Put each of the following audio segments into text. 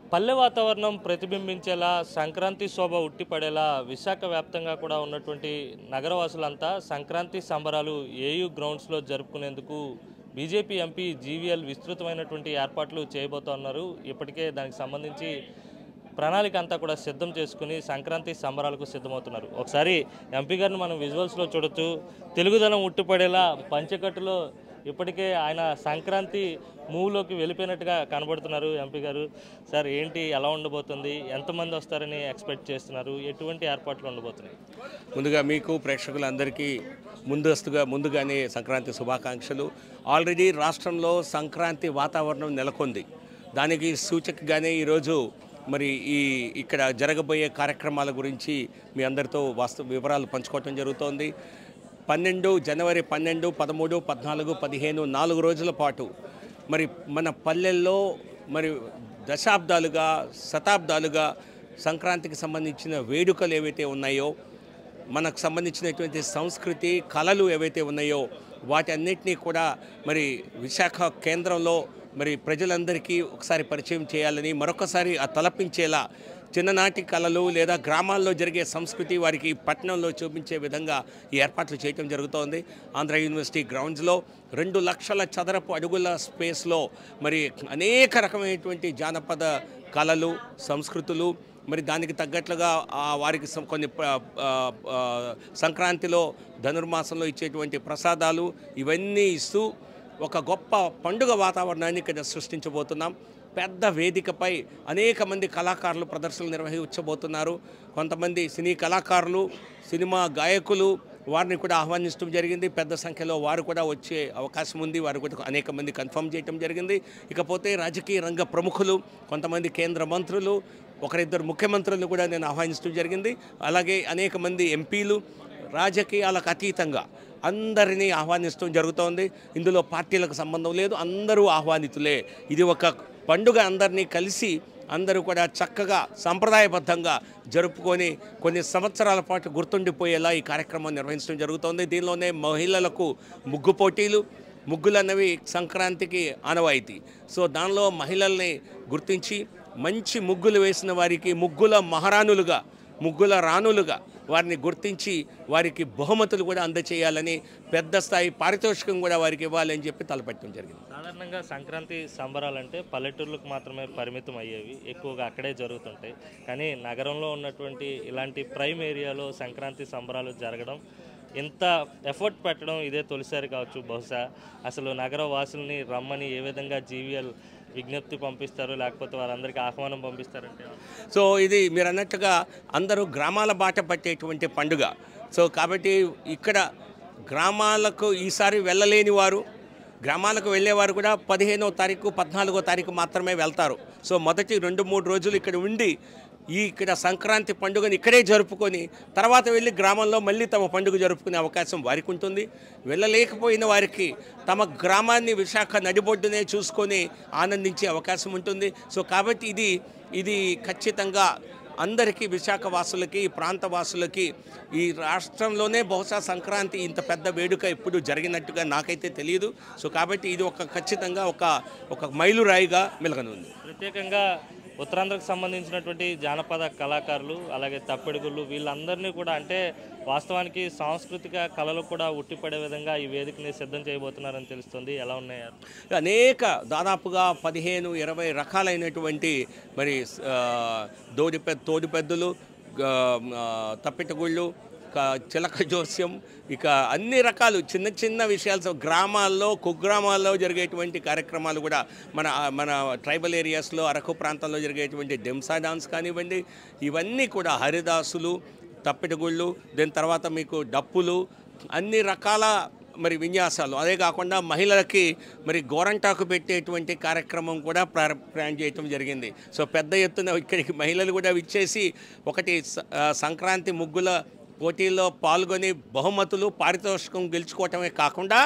పల్లె వాతావరణం ప్రతిబింబించేలా సంక్రాంతి శోభ ఉట్టిపడేలా విశాఖ వ్యాప్తంగా కూడా ఉన్నటువంటి నగరవాసులంతా సంక్రాంతి సంబరాలు ఏయూ గ్రౌండ్స్లో జరుపుకునేందుకు బీజేపీ ఎంపీ జీవీఎల్ విస్తృతమైనటువంటి ఏర్పాట్లు చేయబోతున్నారు ఇప్పటికే దానికి సంబంధించి ప్రణాళిక అంతా కూడా సిద్ధం చేసుకుని సంక్రాంతి సంబరాలకు సిద్ధమవుతున్నారు ఒకసారి ఎంపీ గారిని మనం విజువల్స్లో చూడొచ్చు తెలుగుదనం ఉట్టిపడేలా పంచకట్టులో ఇప్పటికే ఆయన సంక్రాంతి మూవ్లోకి వెళ్ళిపోయినట్టుగా కనబడుతున్నారు ఎంపీ గారు సార్ ఏంటి ఎలా ఉండబోతుంది ఎంతమంది వస్తారని ఎక్స్పెక్ట్ చేస్తున్నారు ఎటువంటి ఏర్పాట్లు ఉండబోతున్నాయి ముందుగా మీకు ప్రేక్షకులందరికీ ముందస్తుగా ముందుగానే సంక్రాంతి శుభాకాంక్షలు ఆల్రెడీ రాష్ట్రంలో సంక్రాంతి వాతావరణం నెలకొంది దానికి సూచకగానే ఈరోజు మరి ఈ ఇక్కడ జరగబోయే కార్యక్రమాల గురించి మీ అందరితో వాస్తవ వివరాలు పంచుకోవటం జరుగుతోంది పన్నెండు జనవరి పన్నెండు పదమూడు పద్నాలుగు పదిహేను నాలుగు రోజుల పాటు మరి మన పల్లెల్లో మరి దశాబ్దాలుగా శతాబ్దాలుగా సంక్రాంతికి సంబంధించిన వేడుకలు ఏవైతే ఉన్నాయో మనకు సంబంధించినటువంటి సంస్కృతి కళలు ఏవైతే ఉన్నాయో వాటి అన్నిటినీ కూడా మరి విశాఖ కేంద్రంలో మరి ప్రజలందరికీ ఒకసారి పరిచయం చేయాలని మరొకసారి ఆ తలపించేలా చిన్ననాటి కళలు లేదా గ్రామాల్లో జరిగే సంస్కృతి వారికి పట్టణంలో చూపించే విధంగా ఈ ఏర్పాట్లు చేయటం జరుగుతోంది ఆంధ్ర యూనివర్సిటీ గ్రౌండ్స్లో రెండు లక్షల చదరపు అడుగుల స్పేస్లో మరి అనేక రకమైనటువంటి జానపద కళలు సంస్కృతులు మరి దానికి తగ్గట్లుగా ఆ వారికి సం- కొన్ని ప- ఆ, ఆ, సంక్రాంతిలో ధనుర్మాసంలో ఇచ్చేటువంటి ప్రసాదాలు ఇవన్నీ ఇస్తూ ఒక గొప్ప పండుగ వాతావరణాన్ని ఇక్కడ సృష్టించబోతున్నాం పెద్ద వేదికపై అనేక మంది కళాకారులు ప్రదర్శనలు నిర్వహించబోతున్నారు కొంతమంది సినీ కళాకారులు సినిమా గాయకులు వారిని కూడా ఆహ్వానించడం జరిగింది పెద్ద సంఖ్యలో వారు కూడా వచ్చే అవకాశం ఉంది వారు కూడా అనేక మంది కన్ఫర్మ్ చేయడం జరిగింది ఇకపోతే రాజకీయ రంగ ప్రముఖులు కొంతమంది కేంద్ర మంత్రులు ఒకరిద్దరు ముఖ్యమంత్రులను కూడా నేను ఆహ్వానించడం జరిగింది అలాగే అనేక మంది ఎంపీలు రాజకీయాలకు అతీతంగా అందరినీ ఆహ్వానించడం జరుగుతోంది ఇందులో పార్టీలకు సంబంధం లేదు అందరూ ఆహ్వానితులే ఇది ఒక పండుగ అందరినీ కలిసి అందరూ కూడా చక్కగా సంప్రదాయబద్ధంగా జరుపుకొని కొన్ని సంవత్సరాల పాటు గుర్తుండిపోయేలా ఈ కార్యక్రమం నిర్వహించడం జరుగుతోంది దీనిలోనే మహిళలకు ముగ్గు పోటీలు ముగ్గులన్నవి సంక్రాంతికి ఆనవాయితీ సో దానిలో మహిళల్ని గుర్తించి మంచి ముగ్గులు వేసిన వారికి ముగ్గుల మహారాణులుగా ముగ్గుల రాణులుగా వారిని గుర్తించి వారికి బహుమతులు కూడా అందచేయాలని పెద్ద స్థాయి పారితోషికం కూడా వారికి ఇవ్వాలని చెప్పి తలపెట్టడం జరిగింది సాధారణంగా సంక్రాంతి సంబరాలంటే పల్లెటూర్లకు మాత్రమే పరిమితం అయ్యేవి ఎక్కువగా అక్కడే జరుగుతుంటాయి కానీ నగరంలో ఉన్నటువంటి ఇలాంటి ప్రైమ్ ఏరియాలో సంక్రాంతి సంబరాలు జరగడం ఇంత ఎఫర్ట్ పెట్టడం ఇదే తొలిసారి కావచ్చు బహుశా అసలు నగర వాసుల్ని రమ్మని ఏ విధంగా జీవీఎల్ విజ్ఞప్తి పంపిస్తారు లేకపోతే వారందరికీ ఆహ్వానం పంపిస్తారంటే సో ఇది మీరు అన్నట్టుగా అందరూ గ్రామాల బాట పట్టేటువంటి పండుగ సో కాబట్టి ఇక్కడ గ్రామాలకు ఈసారి వెళ్ళలేని వారు గ్రామాలకు వెళ్ళేవారు కూడా పదిహేనో తారీఖు పద్నాలుగో తారీఖు మాత్రమే వెళ్తారు సో మొదటి రెండు మూడు రోజులు ఇక్కడ ఉండి ఈ ఇక్కడ సంక్రాంతి పండుగని ఇక్కడే జరుపుకొని తర్వాత వెళ్ళి గ్రామంలో మళ్ళీ తమ పండుగ జరుపుకునే అవకాశం వారికి ఉంటుంది వెళ్ళలేకపోయిన వారికి తమ గ్రామాన్ని విశాఖ నడిబొడ్డునే చూసుకొని ఆనందించే అవకాశం ఉంటుంది సో కాబట్టి ఇది ఇది ఖచ్చితంగా అందరికీ విశాఖ వాసులకి ఈ ప్రాంత వాసులకి ఈ రాష్ట్రంలోనే బహుశా సంక్రాంతి ఇంత పెద్ద వేడుక ఎప్పుడు జరిగినట్టుగా నాకైతే తెలియదు సో కాబట్టి ఇది ఒక ఖచ్చితంగా ఒక ఒక మైలురాయిగా మెలగనుంది ప్రత్యేకంగా ఉత్తరాంధ్రకు సంబంధించినటువంటి జానపద కళాకారులు అలాగే తప్పెడుగుళ్ళు వీళ్ళందరినీ కూడా అంటే వాస్తవానికి సాంస్కృతిక కళలు కూడా ఉట్టిపడే విధంగా ఈ వేదికని సిద్ధం చేయబోతున్నారని తెలుస్తుంది ఎలా ఉన్నాయి అనేక దాదాపుగా పదిహేను ఇరవై రకాలైనటువంటి మరి ఆ, దోడిపె తోడిపెద్దులు గా- ఆ, తప్పెటగుళ్ళు క- చిలక జోస్యం ఇక అన్ని రకాలు చిన్న చిన్న విషయాలు సో గ్రామాల్లో కుగ్రామాల్లో జరిగేటువంటి కార్యక్రమాలు కూడా మన మన ట్రైబల్ ఏరియాస్లో అరకు ప్రాంతంలో జరిగేటువంటి డెంసా డాన్స్ కానివ్వండి ఇవన్నీ కూడా హరిదాసులు తప్పెటగుళ్ళు దాని తర్వాత మీకు డప్పులు అన్ని రకాల మరి విన్యాసాలు అదే కాకుండా మహిళలకి మరి గోరంటాకు పెట్టేటువంటి కార్యక్రమం కూడా ప్రార ప్లాన్ చేయటం జరిగింది సో పెద్ద ఎత్తున ఇక్కడికి మహిళలు కూడా విచ్చేసి ఒకటి స- ఆ, సంక్రాంతి ముగ్గుల పోటీల్లో పాల్గొని బహుమతులు పారితోషికం గెలుచుకోవటమే కాకుండా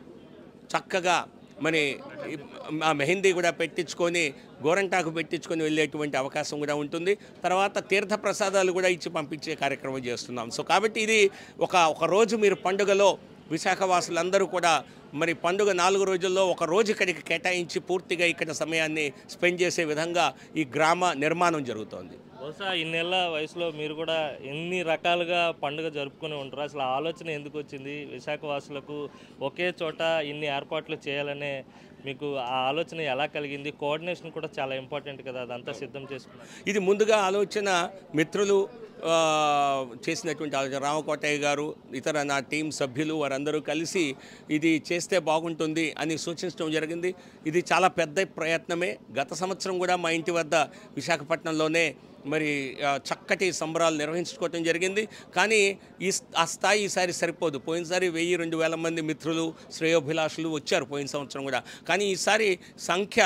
చక్కగా మరి ఈ- ఆ మెహందీ కూడా పెట్టించుకొని గోరంటాకు పెట్టించుకొని వెళ్ళేటువంటి అవకాశం కూడా ఉంటుంది తర్వాత తీర్థ ప్రసాదాలు కూడా ఇచ్చి పంపించే కార్యక్రమం చేస్తున్నాం సో కాబట్టి ఇది ఒక ఒక రోజు మీరు పండుగలో విశాఖ వాసులందరూ కూడా మరి పండుగ నాలుగు రోజుల్లో ఒక రోజు ఇక్కడికి కేటాయించి పూర్తిగా ఇక్కడ సమయాన్ని స్పెండ్ చేసే విధంగా ఈ గ్రామ నిర్మాణం జరుగుతోంది బహుశా ఇన్నేళ్ల వయసులో మీరు కూడా ఎన్ని రకాలుగా పండుగ జరుపుకుని ఉంటారు అసలు ఆ ఆలోచన ఎందుకు వచ్చింది విశాఖ వాసులకు ఒకే చోట ఇన్ని ఏర్పాట్లు చేయాలనే మీకు ఆ ఆలోచన ఎలా కలిగింది కోఆర్డినేషన్ కూడా చాలా ఇంపార్టెంట్ కదా అదంతా సిద్ధం చేసుకున్నారు ఇది ముందుగా ఆలోచన మిత్రులు ఆ, చేసినటువంటి ఆలోచన రామకోటయ్య గారు ఇతర నా టీం సభ్యులు వారందరూ కలిసి ఇది చేస్తే బాగుంటుంది అని సూచించడం జరిగింది ఇది చాలా పెద్ద ప్రయత్నమే గత సంవత్సరం కూడా మా ఇంటి వద్ద విశాఖపట్నంలోనే మరి ఆ, చక్కటి సంబరాలు నిర్వహించుకోవటం జరిగింది కానీ ఈ స్- ఆ స్థాయి ఈసారి సరిపోదు పోయినసారి వెయ్యి రెండు వేల మంది మిత్రులు శ్రేయోభిలాషులు వచ్చారు పోయిన సంవత్సరం కూడా కానీ ఈసారి సంఖ్య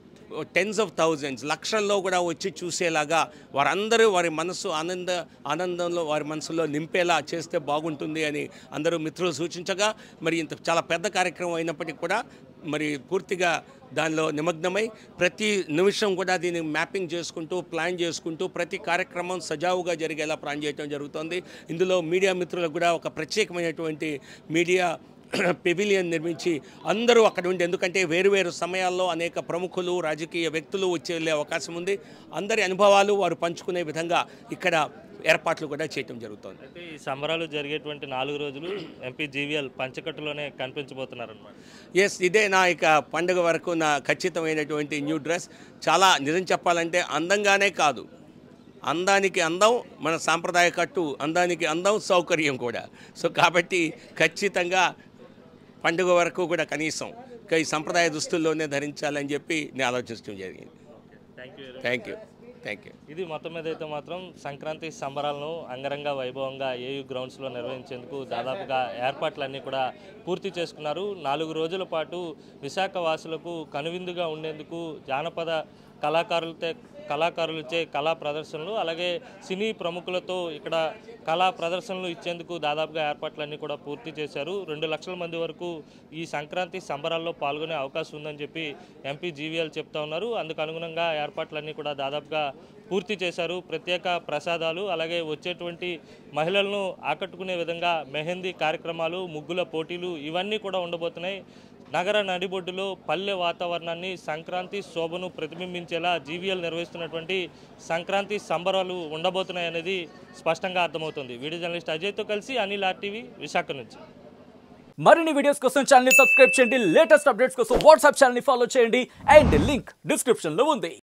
టెన్స్ ఆఫ్ థౌజండ్స్ లక్షల్లో కూడా వచ్చి చూసేలాగా వారందరూ వారి మనసు ఆనంద ఆనందంలో వారి మనసులో నింపేలా చేస్తే బాగుంటుంది అని అందరూ మిత్రులు సూచించగా మరి ఇంత చాలా పెద్ద కార్యక్రమం అయినప్పటికీ కూడా మరి పూర్తిగా దానిలో నిమగ్నమై ప్రతి నిమిషం కూడా దీన్ని మ్యాపింగ్ చేసుకుంటూ ప్లాన్ చేసుకుంటూ ప్రతి కార్యక్రమం సజావుగా జరిగేలా ప్లాన్ చేయడం జరుగుతుంది ఇందులో మీడియా మిత్రులకు కూడా ఒక ప్రత్యేకమైనటువంటి మీడియా పెవిలియన్ నిర్మించి అందరూ అక్కడ ఉండి ఎందుకంటే వేరువేరు సమయాల్లో అనేక ప్రముఖులు రాజకీయ వ్యక్తులు వచ్చి వెళ్ళే అవకాశం ఉంది అందరి అనుభవాలు వారు పంచుకునే విధంగా ఇక్కడ ఏర్పాట్లు కూడా చేయటం జరుగుతుంది అయితే ఈ సంబరాలు జరిగేటువంటి నాలుగు రోజులు ఎంపీ జీవీఎల్ పంచకట్టులోనే కనిపించబోతున్నారన్నమాట ఎస్ ఇదే నా ఇక పండుగ వరకు నా ఖచ్చితమైనటువంటి న్యూ డ్రెస్ చాలా నిజం చెప్పాలంటే అందంగానే కాదు అందానికి అందం మన సాంప్రదాయ కట్టు అందానికి అందం సౌకర్యం కూడా సో కాబట్టి ఖచ్చితంగా పండుగ వరకు కూడా కనీసం ఇక ఈ సంప్రదాయ దుస్తుల్లోనే ధరించాలని చెప్పి నేను ఆలోచించడం జరిగింది thank you thank you thank you ఇది మొత్తం మీద అయితే మాత్రం సంక్రాంతి సంబరాలను అంగరంగ వైభవంగా ఏయూ గ్రౌండ్స్లో నిర్వహించేందుకు దాదాపుగా ఏర్పాట్లన్నీ కూడా పూర్తి చేసుకున్నారు నాలుగు రోజుల పాటు విశాఖ వాసులకు కనువిందుగా ఉండేందుకు జానపద కళాకారులతో కళాకారులచే కళా ప్రదర్శనలు అలాగే సినీ ప్రముఖులతో ఇక్కడ కళా ప్రదర్శనలు ఇచ్చేందుకు దాదాపుగా ఏర్పాట్లన్నీ కూడా పూర్తి చేశారు రెండు లక్షల మంది వరకు ఈ సంక్రాంతి సంబరాల్లో పాల్గొనే అవకాశం ఉందని చెప్పి ఎంపీ జీవీఎల్ చెప్తా ఉన్నారు అందుకు అనుగుణంగా ఏర్పాట్లన్నీ కూడా దాదాపుగా పూర్తి చేశారు ప్రత్యేక ప్రసాదాలు అలాగే వచ్చేటువంటి మహిళలను ఆకట్టుకునే విధంగా మెహందీ కార్యక్రమాలు ముగ్గుల పోటీలు ఇవన్నీ కూడా ఉండబోతున్నాయి నగర నడిబొడ్డులో పల్లె వాతావరణాన్ని సంక్రాంతి శోభను ప్రతిబింబించేలా జీవీఎల్ నిర్వహిస్తున్నటువంటి సంక్రాంతి సంబరాలు ఉండబోతున్నాయి అనేది స్పష్టంగా అర్థమవుతుంది వీడియో జర్నలిస్ట్ అజయ్తో కలిసి అనిల్ ఆర్టీవీ విశాఖ నుంచి మరిన్ని వీడియోస్ కోసం ఛానల్ సబ్స్క్రైబ్ చేయండి లేటెస్ట్ అప్డేట్స్ కోసం వాట్సాప్ ఛానల్ ఫాలో చేయండి అండ్ లింక్ డిస్క్రిప్షన్ లో ఉంది